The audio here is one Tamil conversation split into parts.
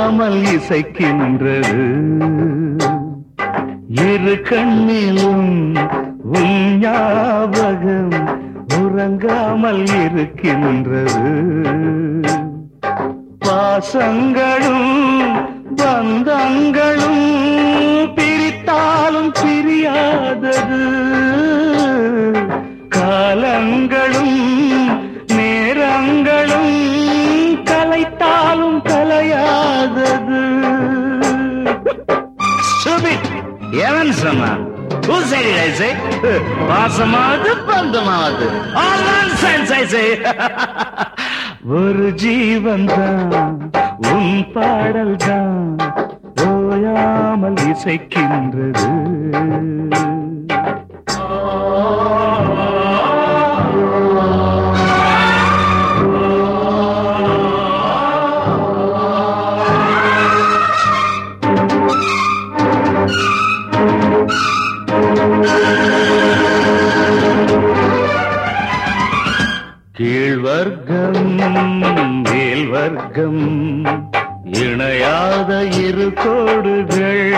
ஓயாமல் இசைக்கின்றது இரு கண்ணிலும் உன் ஞாபகம் உறங்காமல் இருக்கின்றது பாசங்களும் பந்தங்களும் பிரித்தாலும் பிரியாதது காலங்களும் நேரங்களும் கலைத்தாலும் கலையாதது Stupid. எவன் சொன்னான் Who said it, I say? பாசமாவது பந்தமாவது All nonsense, I say. ஒரு ஜீவன் தான் உன் பாடல் தான் ஓயாமல் இசைக்கின்றது கீழ்வர்க்கம் மேல் வர்க்கம் இணையாத இரு கோடுகள்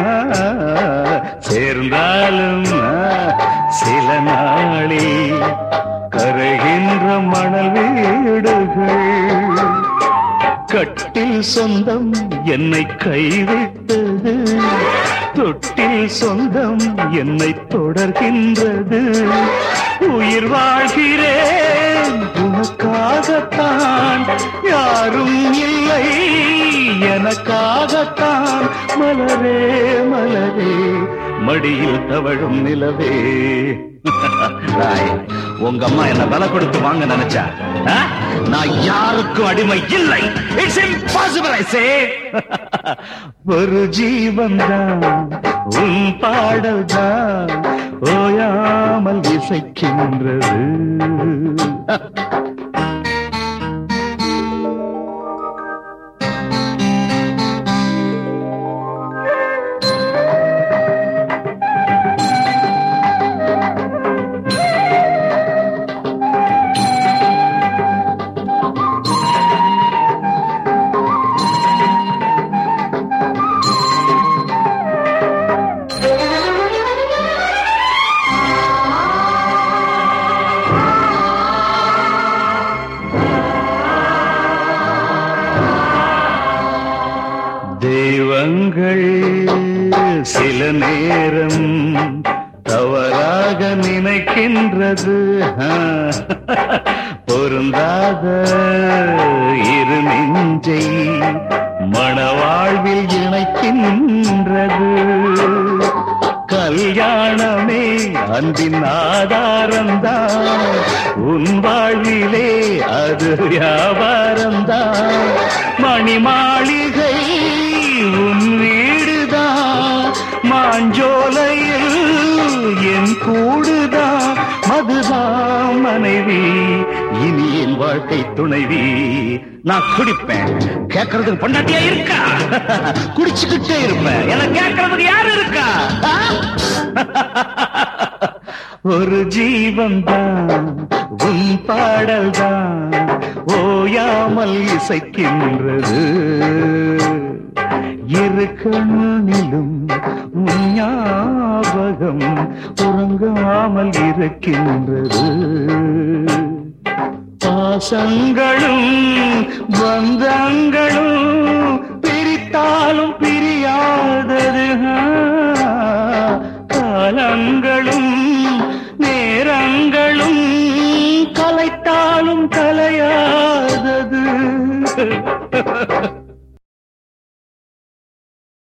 சேர்ந்தாலும் சில நாளில் கரைகின்ற மணல் வீடுகள் கட்டில் சொந்தம் என்னை கைவிட்டது தொட்டில் சொந்தம் என்னை தொடர்கின்றது உயிர் வாழ்கிறேன் உனக்காகத்தான் யாரும் இல்லை எனக்காகத்தான் மலரே மலரே மடியில் தவழும் நிலவே தாய், உங்க அம்மா என்ன பல கொடுத்து வாங்க நினைச்சா ஆ? நான் யாருக்கும் அடிமை இல்லை இட்ஸ் இம்பாசிபிள் ஐ சே ஒரு ஜீவன் தான் உன் பாடல் தான் ஓயாமல் இசைக்கின்றது தெய்வங்கள் சில நேரம் தவறாக நினைக்கின்றது ஆ. பொருந்தாத இரு நெஞ்சை மணவாழ்வில் இணைக்கின்றது கல்யாணமே அன்பின் ஆதாரம்தான் உன் வாழ்விலே அது வியாபாரம்தான் மணி மாளிகை உன் வீடுதான் மாஞ்சோலையில் என் கூடுதான் மதுதான் மனைவி இனி என் வாழ்க்கை துணைவி நான் குடிப்பேன் கேட்கறதுக்கு பொண்டாட்டியா இருக்கா குடிச்சுக்கிட்டே இருப்பேன் என கேட்கறதுக்கு யாரு இருக்கா ஆ? ஒரு ஜீவன் தான் உன் பாடல் தான் ஓயாமல் இசைக்கின்றது இரு கண்ணிலும் உன் ஞாபகம் உறங்காமல் இருக்கின்றது பாசங்களும் பந்தங்களும் பிரித்தாலும் பிரியாதது ஆ. காலங்களும் நேரங்களும் கலைத்தாலும் கலையாதது